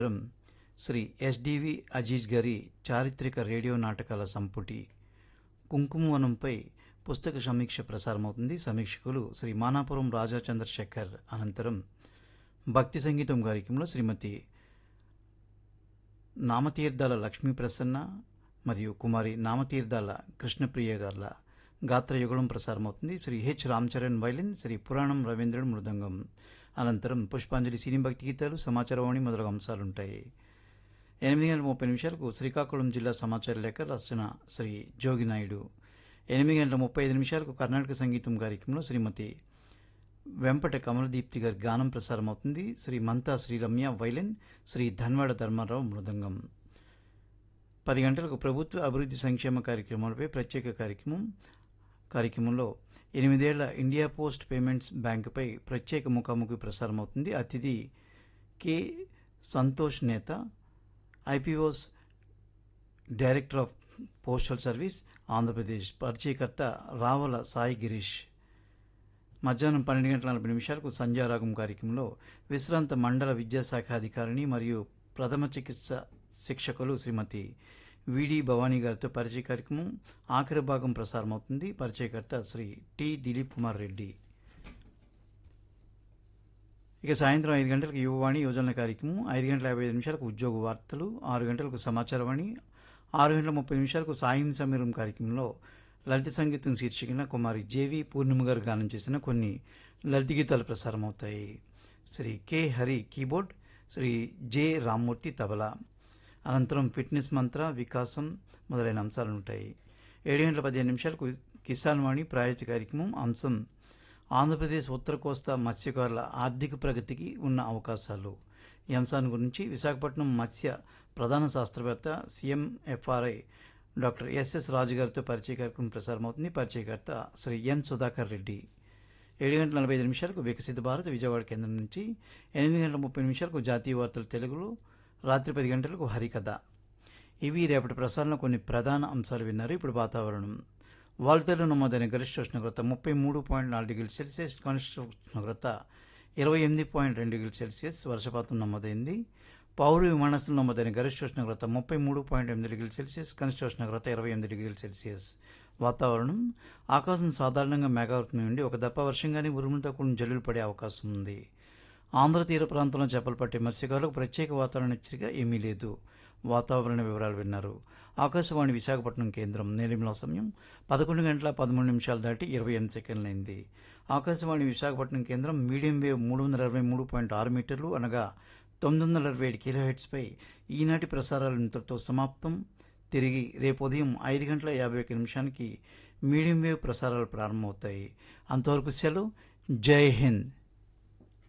రం శ్రీ ఎస్డివి అజీజ్ గారి చారిత్రక రేడియో నాటకాల సంపుటి కుంకుమవనంపై పుస్తక సమీక్ష ప్రసారమవుతుంది సమీక్షకులు శ్రీ మానాపురం రాజా చంద్రశేఖర్ అనంతరం భక్తి సంగీతం కార్యక్రమంలో శ్రీమతి నామతీర్థాల లక్ష్మీ ప్రసన్న మరియు కుమారి నామతీర్థాల కృష్ణప్రియ గార్ల గాత్రయుగళం ప్రసారమవుతుంది శ్రీ హెచ్ రామచరణ్ వైలిన్ శ్రీ పురాణం రవీంద్రుడు మృదంగం అనంతరం పుష్పాంజలి సినీ భక్తి గీతాలు సమాచారవాణి మొదలగు అంశాలుంటాయి ఎనిమిది గంటల ముప్పై నిమిషాలకు శ్రీకాకుళం జిల్లా సమాచార లేఖ రచన శ్రీ జోగి నాయుడు ఎనిమిది గంటల ముప్పై ఐదు నిమిషాలకు కర్ణాటక సంగీతం కార్యక్రమంలో శ్రీమతి వెంపట కమలదీప్తి గారి గానం ప్రసారమవుతుంది శ్రీ మంతా శ్రీ రమ్య వైలిన్ శ్రీ ధన్వాడ ధర్మారావు మృదంగం పది గంటలకు ప్రభుత్వ అభివృద్ధి సంక్షేమ కార్యక్రమాలపై ప్రత్యేక కార్యక్రమం కార్యక్రమంలో ఎనిమిదేళ్ల ఇండియా పోస్ట్ పేమెంట్స్ బ్యాంకుపై ప్రత్యేక ముఖాముఖి ప్రసారమవుతుంది అతిథి K Santosh Netha IPoS director of postal service Andhra Pradesh పరిచయకర్త రావల సాయి గిరీష్ మధ్యాహ్నం పన్నెండు గంటల నలభై నిమిషాలకు సంధ్యారాగం కార్యక్రమంలో విశ్రాంత మండల విద్యాశాఖ అధికారిని మరియు ప్రథమ చికిత్స శిక్షకులు శ్రీమతి విడి భవానీ గారితో పరిచయ కార్యక్రమం ఆఖరి భాగం ప్రసారమవుతుంది పరిచయకర్త శ్రీ టి దిలీప్ కుమార్ రెడ్డి ఇక సాయంత్రం ఐదు గంటలకు యువవాణి యోజన కార్యక్రమం ఐదు గంటల యాభై ఐదు నిమిషాలకు ఉద్యోగ వార్తలు ఆరు గంటలకు సమాచారవాణి ఆరు గంటల ముప్పై నిమిషాలకు సాయం సమీరం కార్యక్రమంలో లలిత సంగీతం శీర్షికన కుమారి జేవి పూర్ణిమ గారు గానం చేసిన కొన్ని లలిత గీతాలు ప్రసారమవుతాయి Shri K Hari keyboard Shri J Rammurthy tabla అనంతరం ఫిట్నెస్ మంత్ర వికాసం మొదలైన అంశాలు ఉంటాయి ఏడు గంటల పదిహేను నిమిషాలకు కిసాన్ వాణి ప్రాయోజిత కార్యక్రమం అంశం ఆంధ్రప్రదేశ్ ఉత్తర కోస్తా మత్స్యకారుల ఆర్థిక ప్రగతికి ఉన్న అవకాశాలు ఈ అంశాన్ని గురించి విశాఖపట్నం మత్స్య ప్రధాన శాస్త్రవేత్త సిఎంఎఫ్ఆర్ఐ డాక్టర్ ఎస్ఎస్ రాజు గారితో పరిచయ కార్యక్రమం ప్రసారమవుతుంది పరిచయకర్త శ్రీ ఎన్ సుధాకర్ రెడ్డి ఏడు గంటల నలభై ఐదు నిమిషాలకు వికసిత భారత్ విజయవాడ కేంద్రం నుంచి ఎనిమిది గంటల ముప్పై నిమిషాలకు జాతీయ వార్తలు తెలుగులో రాత్రి పది గంటలకు హరికథ ఇవి రేపటి ప్రసారంలో కొన్ని ప్రధాన అంశాలు విన్నారు ఇప్పుడు వాతావరణం వాల్తేలో నమోదైన గరిష్ట ఉష్ణోగ్రత ముప్పై మూడు పాయింట్ నాలుగు డిగ్రీల సెల్సియస్ కనిష్ట ఉష్ణోగ్రత ఇరవై ఎనిమిది పాయింట్ రెండు డిగ్రీల సెల్సియస్ వర్షపాతం నమోదైంది పౌరు విమానాశ్రయం నమోదైన గరిష్ట ఉష్ణోగ్రత ముప్పై మూడు పాయింట్ ఎనిమిది డిగ్రీల సెల్సియస్ కనిష్ట ఉష్ణోగ్రత ఇరవై ఎనిమిది డిగ్రీల సెల్సియస్ వాతావరణం ఆకాశం సాధారణంగా మేఘావృతమై ఉండి ఒక దప్ప వర్షంగానే ఉరుములతో కూడిన జల్లులు పడే అవకాశం ఉంది ఆంధ్ర తీర ప్రాంతంలో చేపలు పట్టే మత్స్యకారులకు ప్రత్యేక వాతావరణ హెచ్చరిక ఏమీ లేదు వాతావరణ వివరాలు విన్నారు ఆకాశవాణి విశాఖపట్నం కేంద్రం నీలిమల సమయం పదకొండు గంటల పదమూడు నిమిషాలు దాటి ఇరవై ఎనిమిది సెకండ్లైంది ఆకాశవాణి విశాఖపట్నం కేంద్రం మీడియం వేవ్ మూడు వందల అరవై మూడు పాయింట్ ఆరు మీటర్లు అనగా తొమ్మిది వందల అరవై ఏడు కిలో హెడ్స్పై ఈనాటి ప్రసారాలు ఇంతటితో సమాప్తం తిరిగి రేపు ఉదయం ఐదు గంటల యాభై ఒక్క నిమిషానికి మీడియం వేవ్ ప్రసారాలు ప్రారంభమవుతాయి అంతవరకు సెలవు జై హింద్